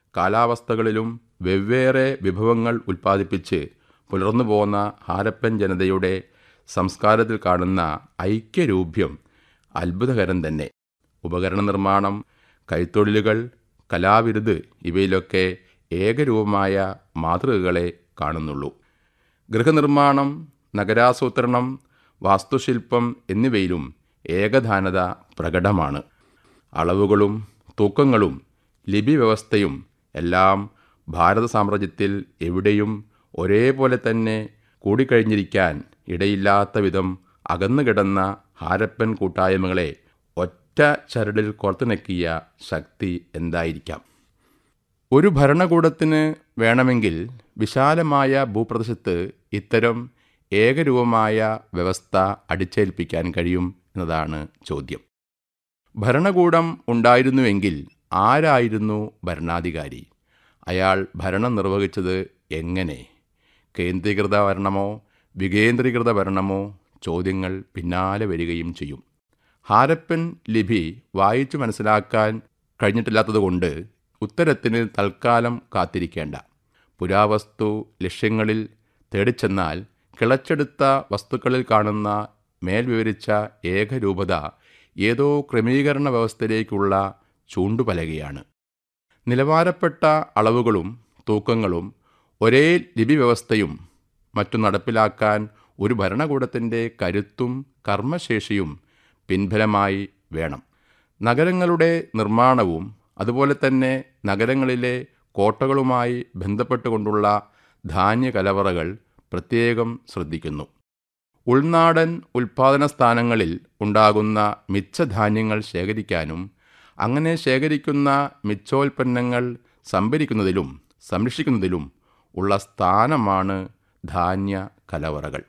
കാലാവസ്ഥകളിലും വെവ്വേറെ വിഭവങ്ങൾ ഉൽപ്പാദിപ്പിച്ച് പുലർന്നു പോന്ന ഹാരപ്പൻ ജനതയുടെ സംസ്കാരത്തിൽ കാണുന്ന ഐക്യരൂപ്യം അത്ഭുതകരം തന്നെ ഉപകരണ നിർമ്മാണം കൈത്തൊഴിലുകൾ കലാവിരുത് ഇവയിലൊക്കെ ഏകരൂപമായ മാതൃകകളെ കാണുന്നുള്ളൂ ഗൃഹനിർമ്മാണം നഗരാസൂത്രണം വാസ്തുശില്പം എന്നിവയിലും ഏകധാനത പ്രകടമാണ് അളവുകളും തൂക്കങ്ങളും ലിപി വ്യവസ്ഥയും എല്ലാം ഭാരത സാമ്രാജ്യത്തിൽ എവിടെയും ഒരേപോലെ തന്നെ കൂടിക്കഴിഞ്ഞിരിക്കാൻ ഇടയില്ലാത്ത വിധം അകന്നുകിടന്ന ഹാരപ്പൻ കൂട്ടായ്മകളെ ഒറ്റ ചരടിൽ കോർത്തിണക്കിയ ശക്തി എന്തായിരിക്കാം ഒരു ഭരണകൂടത്തിന് വേണമെങ്കിൽ വിശാലമായ ഭൂപ്രദേശത്ത് ഇത്തരം ഏകരൂപമായ വ്യവസ്ഥ അടിച്ചേൽപ്പിക്കാൻ കഴിയും എന്നതാണ് ചോദ്യം ഭരണകൂടം ഉണ്ടായിരുന്നുവെങ്കിൽ ആരായിരുന്നു ഭരണാധികാരി അയാൾ ഭരണം നിർവഹിച്ചത് എങ്ങനെ കേന്ദ്രീകൃത ഭരണമോ വികേന്ദ്രീകൃത ഭരണമോ ചോദ്യങ്ങൾ പിന്നാലെ വരികയും ചെയ്യും ഹാരപ്പൻ ലിപി വായിച്ചു മനസ്സിലാക്കാൻ കഴിഞ്ഞിട്ടില്ലാത്തതുകൊണ്ട് ഉത്തരത്തിന് തൽക്കാലം കാത്തിരിക്കേണ്ട പുരാവസ്തു ലക്ഷ്യങ്ങളിൽ തേടിച്ചെന്നാൽ കിളച്ചെടുത്ത വസ്തുക്കളിൽ കാണുന്ന മേൽ വിവരിച്ച ഏകരൂപത ഏതോ ക്രമീകരണ വ്യവസ്ഥയിലേക്കുള്ള ചൂണ്ടുപലകയാണ് നിലവാരപ്പെട്ട അളവുകളും തൂക്കങ്ങളും ഒരേ ലിപി വ്യവസ്ഥയും മറ്റും നടപ്പിലാക്കാൻ ഒരു ഭരണകൂടത്തിൻ്റെ കരുത്തും കർമ്മശേഷിയും പിൻഫലമായി വേണം നഗരങ്ങളുടെ നിർമ്മാണവും അതുപോലെ തന്നെ നഗരങ്ങളിലെ കോട്ടകളുമായി ബന്ധപ്പെട്ടുകൊണ്ടുള്ള ധാന്യ കലവറകൾ പ്രത്യേകം ശ്രദ്ധിക്കുന്നു ഉൾനാടൻ ഉൽപാദന സ്ഥാനങ്ങളിൽ ഉണ്ടാകുന്ന മിച്ചധാന്യങ്ങൾ ശേഖരിക്കാനും അങ്ങനെ ശേഖരിക്കുന്ന മിച്ചോൽപ്പന്നങ്ങൾ സംഭരിക്കുന്നതിലും സംരക്ഷിക്കുന്നതിലും ഉള്ള സ്ഥാനമാണ് ധാന്യ കലവറകൾ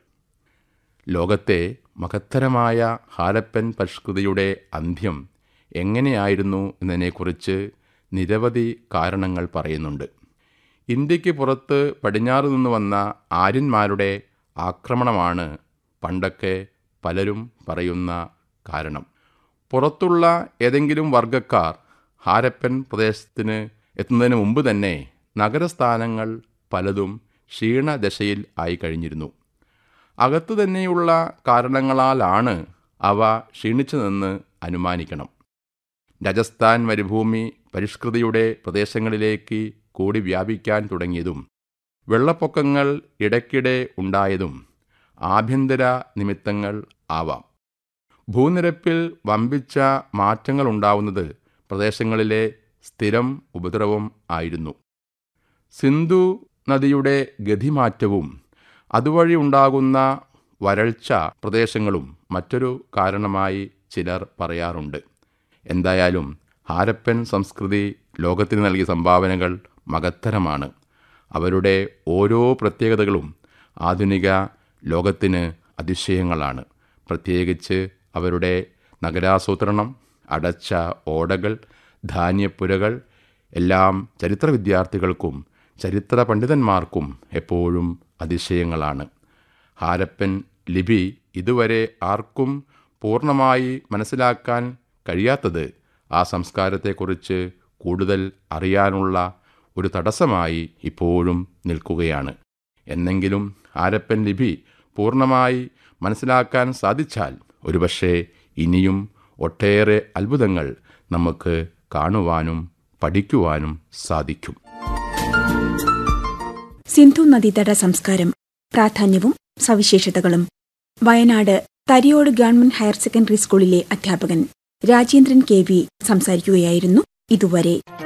ലോകത്തെ മഹത്തരമായ ഹാരപ്പൻ പരിഷ്കൃതിയുടെ അന്ത്യം എങ്ങനെയായിരുന്നു എന്നതിനെക്കുറിച്ച് നിരവധി കാരണങ്ങൾ പറയുന്നുണ്ട് ഇന്ത്യക്ക് പുറത്ത് പടിഞ്ഞാറ് നിന്ന് വന്ന ആര്യന്മാരുടെ ആക്രമണമാണ് പണ്ടൊക്കെ പലരും പറയുന്ന കാരണം പുറത്തുള്ള ഏതെങ്കിലും വർഗക്കാർ ഹാരപ്പൻ പ്രദേശത്തിന് എത്തുന്നതിന് മുമ്പ് തന്നെ നഗരസ്ഥാനങ്ങൾ പലതും ക്ഷീണദശയിൽ ആയി കഴിഞ്ഞിരുന്നു അകത്തു തന്നെയുള്ള കാരണങ്ങളാലാണ് അവ ക്ഷീണിച്ചതെന്ന് അനുമാനിക്കണം രാജസ്ഥാൻ മരുഭൂമി പരിഷ്കൃതിയുടെ പ്രദേശങ്ങളിലേക്ക് കൂടി വ്യാപിക്കാൻ തുടങ്ങിയതും വെള്ളപ്പൊക്കങ്ങൾ ഇടയ്ക്കിടെ ഉണ്ടായതും ആഭ്യന്തര നിമിത്തങ്ങൾ ആവാം ഭൂനിരപ്പിൽ വമ്പിച്ച മാറ്റങ്ങൾ ഉണ്ടാവുന്നത് പ്രദേശങ്ങളിലെ സ്ഥിരം ഉപദ്രവം ആയിരുന്നു സിന്ധു നദിയുടെ ഗതിമാറ്റവും അതുവഴി ഉണ്ടാകുന്ന വരൾച്ച പ്രദേശങ്ങളും മറ്റൊരു കാരണമായി ചിലർ പറയാറുണ്ട് എന്തായാലും ഹാരപ്പൻ സംസ്കൃതി ലോകത്തിന് നൽകിയ സംഭാവനകൾ മകത്തരമാണ് അവരുടെ ഓരോ പ്രത്യേകതകളും ആധുനിക ലോകത്തിന് അതിശയങ്ങളാണ് പ്രത്യേകിച്ച് അവരുടെ നഗരാസൂത്രണം അടച്ച ഓടകൾ ധാന്യപ്പുരകൾ എല്ലാം ചരിത്ര വിദ്യാർത്ഥികൾക്കും ചരിത്ര പണ്ഡിതന്മാർക്കും എപ്പോഴും അതിശയങ്ങളാണ് ഹാരപ്പൻ ലിപി ഇതുവരെ ആർക്കും പൂർണ്ണമായി മനസ്സിലാക്കാൻ കഴിയാത്തത് ആ സംസ്കാരത്തെക്കുറിച്ച് കൂടുതൽ അറിയാനുള്ള ഒരു തടസ്സമായി ഇപ്പോഴും നിൽക്കുകയാണ് എന്നെങ്കിലും ഹാരപ്പൻ ലിപി പൂർണ്ണമായി മനസ്സിലാക്കാൻ സാധിച്ചാൽ ഒരുപക്ഷെ ഇനിയും ഒട്ടേറെ അത്ഭുതങ്ങൾ നമുക്ക് കാണുവാനും പഠിക്കുവാനും സാധിക്കും സിന്ധു നദീതട സംസ്കാരം പ്രാധാന്യവും സവിശേഷതകളും Wayanad Thariyode government higher secondary സ്കൂളിലെ അധ്യാപകൻ രാജേന്ദ്രൻ കെ വി സംസാരിക്കുകയായിരുന്നു ഇതുവരെ